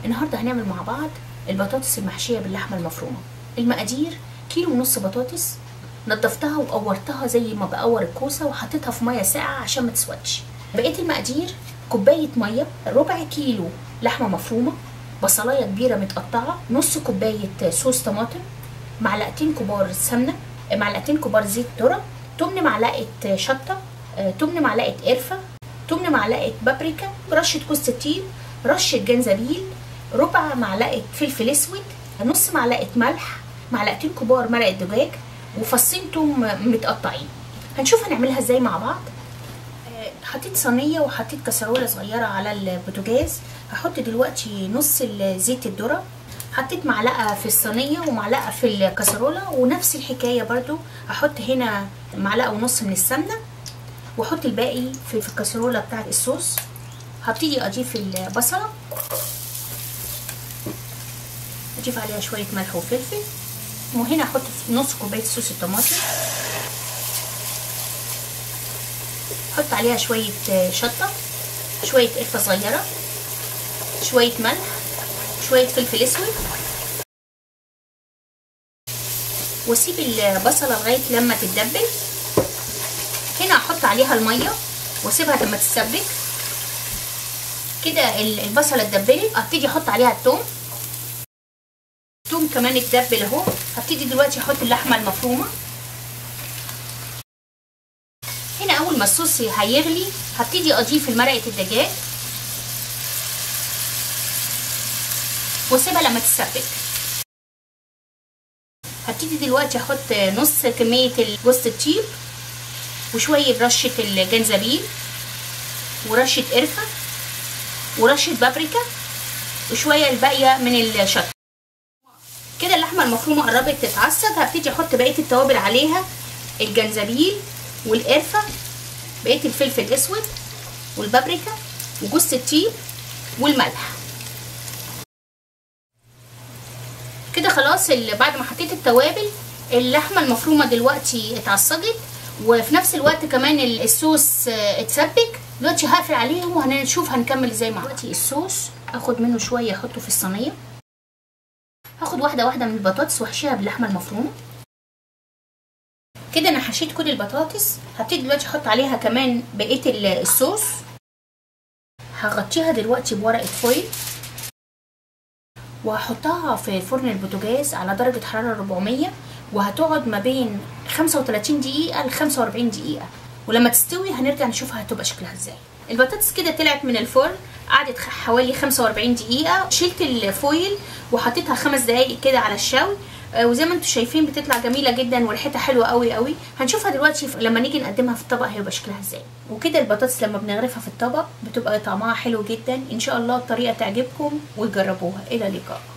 النهارده هنعمل مع بعض البطاطس المحشيه باللحمه المفرومه المقادير كيلو ونص بطاطس نضفتها وقورتها زي ما بقور الكوسه وحطيتها في ميه ساقعه عشان ما تسودش بقيه المقادير كوبايه ميه ربع كيلو لحمه مفرومه بصلايه كبيره متقطعه نص كوبايه صوص طماطم معلقتين كبار سمنه معلقتين كبار زيت ذره تمن معلقه شطه تمن معلقه قرفه تمن معلقه بابريكا رشه جوز الطيب رشه جنزبيل ربع معلقه فلفل اسود نص معلقه ملح معلقتين كبار مرقه دجاج وفصين توم متقطعين هنشوف هنعملها ازاي مع بعض حطيت صينيه وحطيت كسرونه صغيره على البوتاجاز هحط دلوقتي نص زيت الذره حطيت معلقه في الصينيه ومعلقه في الكسرونه ونفس الحكايه برضو هحط هنا معلقه ونص من السمنه واحط الباقي في في الكسرونه بتاعه الصوص هبتدي اضيف البصله اضيف عليها شويه ملح وفلفل وهنا احط نص كوبايه صوص الطماطم احط عليها شويه شطه شويه قرفه صغيره شويه ملح شويه فلفل اسود واسيب البصله لغايه لما تتدبل هنا احط عليها الميه واسيبها لما تتسبك كده البصله اتدبلت ابتدي احط عليها الثوم الثوم كمان اتدبل اهو هبتدي دلوقتي احط اللحمه المفرومه هنا اول ما الصوص هيغلي هبتدي اضيف مرقه الدجاج واسيبها لما تتسبك هبتدي دلوقتي احط نص كميه جوز الطيب وشويه رشه الجنزبيل ورشه قرفه ورشه بابريكا وشويه الباقيه من الشطه كده اللحمه المفرومه قربت تتعصج هبتدي احط بقيه التوابل عليها الجنزبيل والقرفه بقيه الفلفل الاسود والبابريكا وجوز الطيب والملح كده خلاص بعد ما حطيت التوابل اللحمه المفرومه دلوقتي اتعصجت وفي نفس الوقت كمان الصوص اتسبك دلوقتي هقفل عليهم وهنشوف هنكمل ازاي مع دلوقتي الصوص اخد منه شويه احطه في الصينيه هاخد واحده واحده من البطاطس واحشيها باللحمه المفرومه كده انا حشيت كل البطاطس هبتدي دلوقتي احط عليها كمان بقيه الصوص هغطيها دلوقتي بورقه فويل وهحطها في فرن البوتاجاز على درجه حراره 400 وهتقعد ما بين 35 دقيقه ل 45 دقيقه ولما تستوي هنرجع نشوفها هتبقى شكلها ازاي البطاطس كده طلعت من الفرن قعدت حوالي 45 دقيقه شلت الفويل وحطيتها خمس دقايق كده على الشوي وزي ما انتم شايفين بتطلع جميله جدا وريحتها حلوه قوي قوي هنشوفها دلوقتي لما نيجي نقدمها في الطبق هيبقى شكلها ازاي وكده البطاطس لما بنغرفها في الطبق بتبقى طعمها حلو جدا ان شاء الله الطريقه تعجبكم وتجربوها الى اللقاء